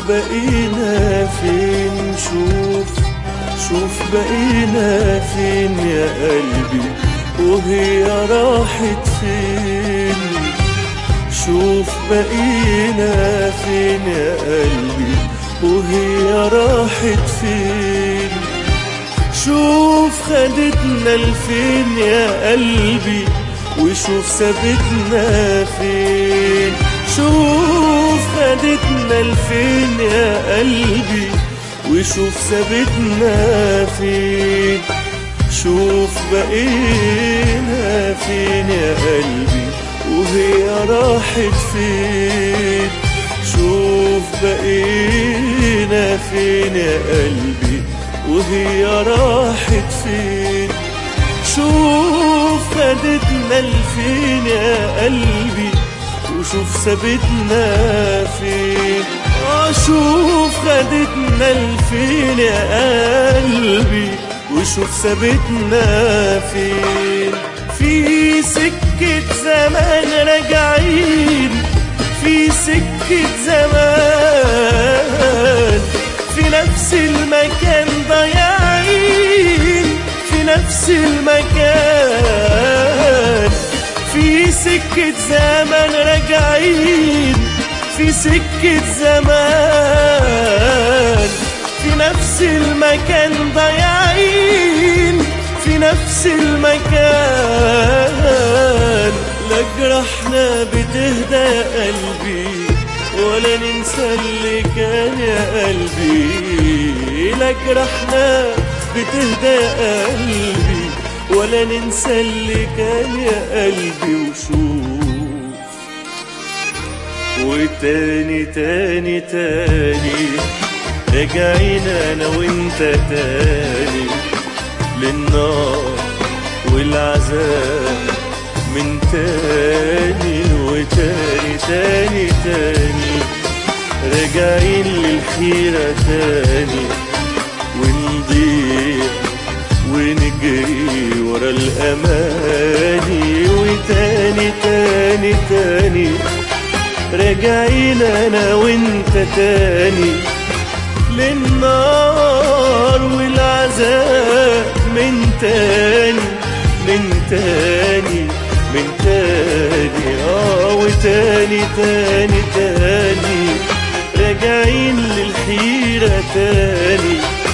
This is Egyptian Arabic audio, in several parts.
بقينا فين شوف شوف بقينا فين يا قلبي وهي راحت فين شوف بقينا فين يا قلبي وهي راحت فين شوف خدتنا لفين يا قلبي وشوف سابتنا فين شوف خدتنا لفين يا قلبي وشوف سابتنا فين شوف بقينا فين يا قلبي وهي راحت فين شوف بقينا فين يا قلبي وهي راحت فين شوف خدتنا لفين يا قلبي وشوف سابتنا فين اه شوف خدتنا لفين يا قلبي وشوف سابتنا فين في سكة زمان راجعين في سكة زمان في نفس المكان ضايعين في نفس المكان في سكة زمان راجعين في سكة زمان في نفس المكان ضايعين في نفس المكان لا جرحنا بتهدى يا قلبي ولا ننسى اللي كان يا قلبي لا جرحنا بتهدى يا قلبي ولا ننسى اللي كان يا قلبي وشوف وتاني تاني تاني رجعينا انا وانت تاني للنار والعذاب من تاني وتاني تاني تاني راجعين للحيرة تاني ونضيع ونجري ورا الأماني وتاني تاني تاني راجعين أنا وانت تاني للنار والعذاب من تاني من تاني من تاني اه وتاني تاني تاني راجعين للحيرة تاني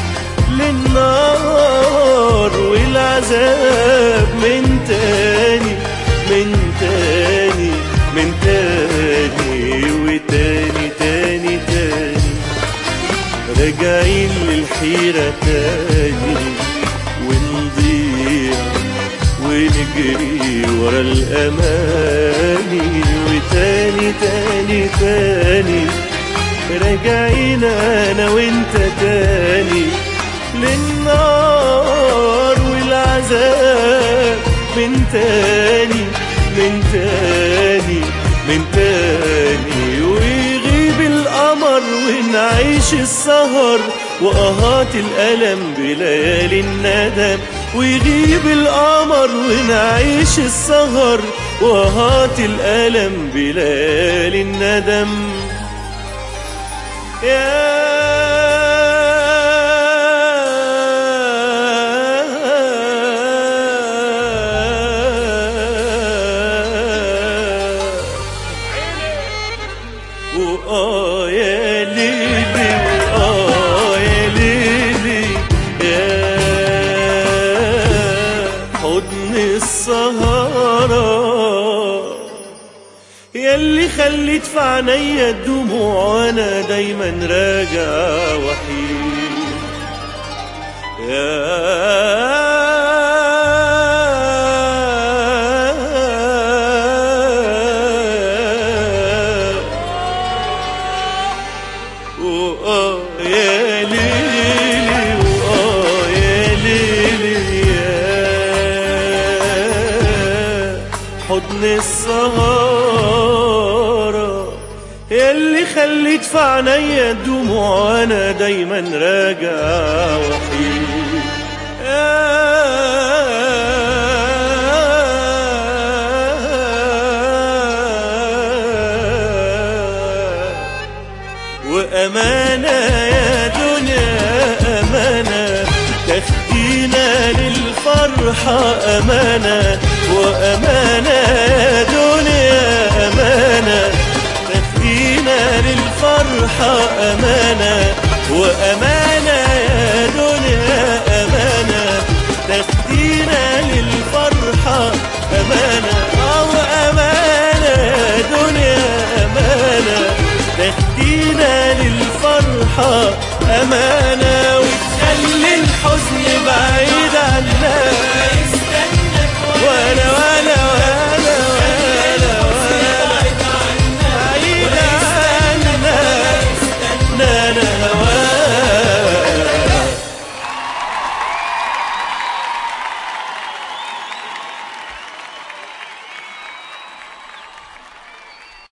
للنار والعذاب من تاني من تاني من تاني وتاني تاني تاني راجعين للحيرة تاني ونضيع ونجري ورا الأماني وتاني تاني تاني راجعين أنا وأنت تاني للنار والعذاب من تاني من تاني من تاني ويغيب القمر ونعيش السهر وقهات الألم بليالي الندم ويغيب القمر ونعيش السهر وقهات الألم بليالي الندم يا وآه يا ليلي وآه يا ليلي يا حضن السهرة ياللي خليت في عينيا الدموع وانا دايما راجع وحيد يا وآه يا ليلي وآه يا ليلي يا حضن السهارة ياللي خليت في عينيا الدموع وانا دايما راجع وحيد وأمان للفرحة أمانة وأمانة يا دنيا أمانة تاخدينا للفرحة أمانة وأمانة يا دنيا أمانة تاخدينا للفرحة أمانة أو أمانة يا دنيا أمانة تاخدينا للفرحة أمانة